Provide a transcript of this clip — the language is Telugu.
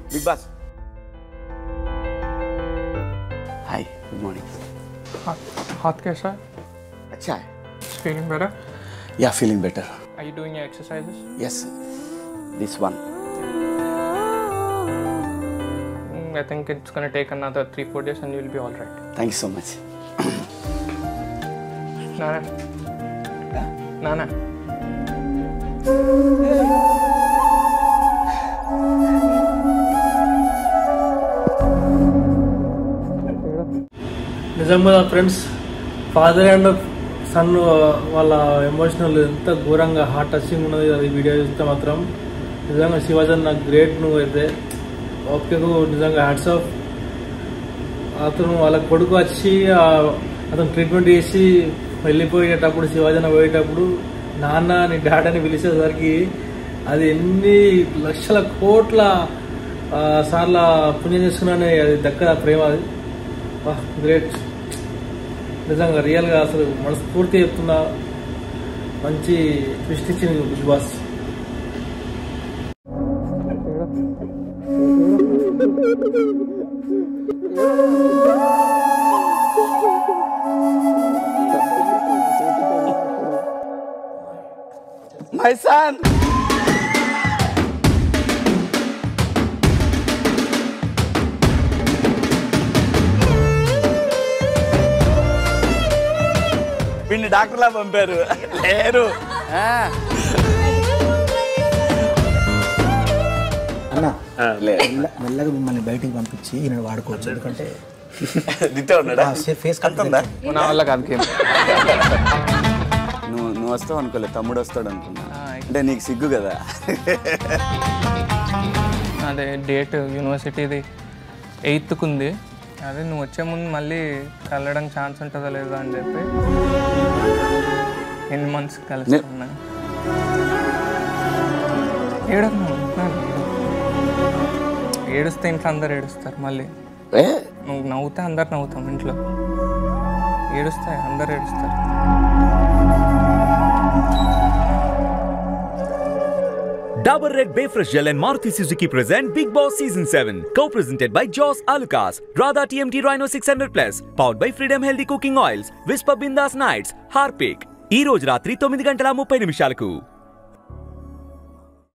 Big boss hi good morning हाथ हाथ कैसा है అచ్చా feeling better yeah feeling better are you doing your exercises yes this one Mm, i think it's going to take another 3 4 days and you'll be all right thank you so much nana nana నిజంగా ఫ్రెండ్స్ ఫాదర్ అండ్ సన్ వాళ్ళ ఎమోషనల్ ఎంత ఘోరంగా హార్ట్ టచింగ్ ఉన్నది అది వీడియో చూస్తే మాత్రం నిజంగా శివాజన్ నాకు గ్రేట్ నువ్వు అయితే ఓకేకు నిజంగా హ్యాట్స్ ఆఫ్ అతను వాళ్ళ కొడుకు వచ్చి ఆ, అతను ట్రీట్మెంట్ చేసి వెళ్ళిపోయేటప్పుడు శివాజన పోయేటప్పుడు నాన్న నీ డాడ్ అని పిలిచేసరికి అది ఎన్ని లక్షల కోట్ల ఆ, సార్ల పుణ్యం చేసుకున్నానే అది దక్క ప్రేమ అది గ్రేట్ నిజంగా రియల్గా అసలు మనస్ఫూర్తి చెప్తున్నా మంచి ట్విస్ట్ ఇచ్చింది బిగ్ బాస్ మై సన్ వీడిని డాక్టర్లా పంపారు లేరు ఆ. అన్న లే మెల్ల- మెల్లగా మిమ్మల్ని బయటికి పంపించి ఈయన వాడుకోవచ్చు ఎందుకంటే దిత్తే ఉన్నాడా ఫేస్ అంతుందా నా వల్ల కాదు గేమ్ నువ్వు నువ్వు వస్తావు అనుకోలేదు తమ్ముడు వస్తాడు అనుకున్నా అంటే నీకు సిగ్గు కదా అదే డేట్ యూనివర్సిటీది ఎయిత్కు ఉంది అదే నువ్వు వచ్చే ముందు మళ్ళీ కలవడానికి ఛాన్స్ ఉంటుందో లేదో అని చెప్పి ఎన్ని మంత్స్ కలుస్తున్నా ఏడకు నువ్వు ఏడుస్తే ఇంట్లో అందరు ఏడుస్తారు మళ్ళీ ఏ నువ్వు నవ్వుతే అందరు నవ్వుతాం ఇంట్లో ఏడుస్తే అందరు ఏడుస్తారు Dabur Red Bayfresh Gel and Maruti Suzuki present Big Boss Season 7. Co-presented by Joss Alucas, Radha TMT Rhino 600 Plus, powered by Freedom Healthy Cooking Oils, Whisper Bindas Nights, Harpic. ఈ రోజు రాత్రి తొమ్మిది గంటల ముప్పై నిమిషాలకు